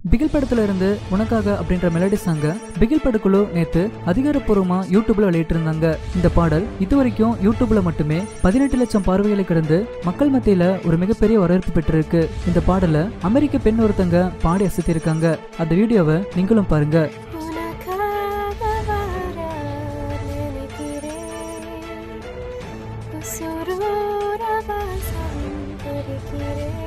பிகில் படத்துல இருந்து உனக்காக அப்படின்ற மெலடி சாங்க பிகில் படக்குழு நேத்து அதிகாரப்பூர்வமா யூடியூப்ல வெளியிட்டிருந்தாங்க இந்த பாடல் இதுவரைக்கும் யூடியூப்ல மட்டுமே பதினெட்டு லட்சம் பார்வைகளை கடந்து மக்கள் மத்தியில ஒரு மிகப்பெரிய வரவேற்பு பெற்றிருக்கு இந்த பாடலை அமெரிக்க பெண் ஒருத்தங்க பாடி அசத்திருக்காங்க அந்த வீடியோவை நீங்களும் பாருங்க உனக்காக வர நினைக்கிறேன் உசுரோர வாசம் பறிக்கிறேன்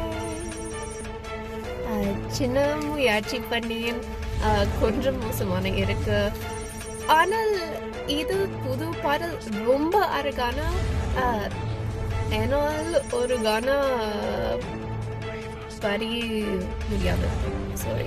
அஹ், சின்ன முயற்சி பண்ணியும் அஹ், கொஞ்சம் மோசமான இருக்கு ஆனால் இது புது பாடல் ரொம்ப அழகான அஹ், என்னால் ஒரு கானா பறி முடியாது சாரி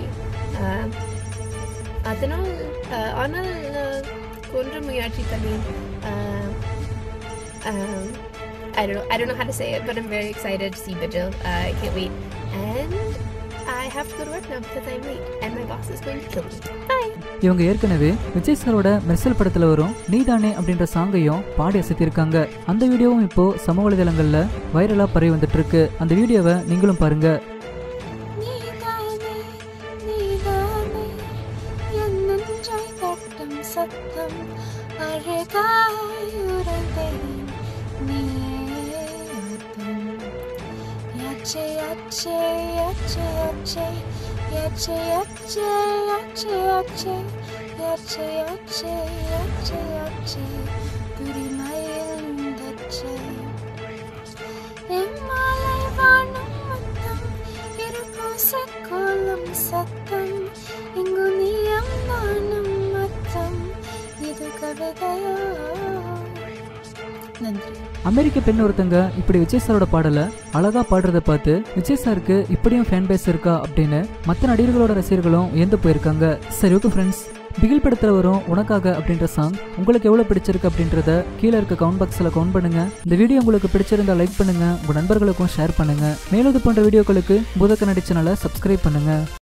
அதனால் அஹ், ஆனால் அஹ், கொஞ்சம் முயற்சி பண்ணி அஹ், um, I don't know. I don't know how to say it, but I'm very excited to see Vigil. Uh, I can't wait, and I have to go to work now because I'm late, and my boss is going to kill me. Bye. இவங்க ஏற்கனவே விஜய் சாரோட மெர்சல் படத்துல வரும் நீதானே அப்படின்ற சாங்கையும் பாடி அசத்திருக்காங்க அந்த வீடியோவும் இப்போ சமூக வலைதளங்கள்ல வைரலா பரவி வந்துட்டு இருக்கு அந்த வீடியோவை நீங்களும் பாருங்க நீதானே நீதானே என் நெஞ்சை தட்டும் சத்தம் அழகாய் உறைந்தேன் நீயே அர்த்தம் யாச்சே யாச்சே யாச்சே யாச்சே யாச்சே யாச்சே யாச்சே யாச்சே யாச்சே யாச்சே யாச்சே யாச்சே துரிமையில் தச்சே எம்மாலை வானம் மொத்தம் இருபூசக் கோலம் சத்தம் இங்கு நீயம் நானும் மொத்தம் இது கவிதையோ நன்றி அமெரிக்க பெண் ஒருத்தங்க இப்படி விஜய் சாரோட பாடலை அழகா பாடுறத பார்த்து விஜய் சாருக்கு இப்படியும் ஃபேன் பேஸ் இருக்கா அப்படின்னு மற்ற நடிகர்களோட ரசிகர்களும் உயர்ந்து போயிருக்காங்க சரி ஓகே ஃப்ரெண்ட்ஸ் பிகில் படத்துல வரும் உனக்காக அப்படின்ற சாங் உங்களுக்கு எவ்வளவு பிடிச்சிருக்கு அப்படின்றத கீழே இருக்க கவுண்ட் பாக்ஸ்ல கவுண்ட் பண்ணுங்க இந்த வீடியோ உங்களுக்கு பிடிச்சிருந்தா லைக் பண்ணுங்க உங்க நண்பர்களுக்கும் ஷேர் பண்ணுங்க மேலும் இது போன்ற வீடியோக்களுக்கு பூதக்க நடிச்சனால சப்ஸ்கிரைப் பண்ணுங்க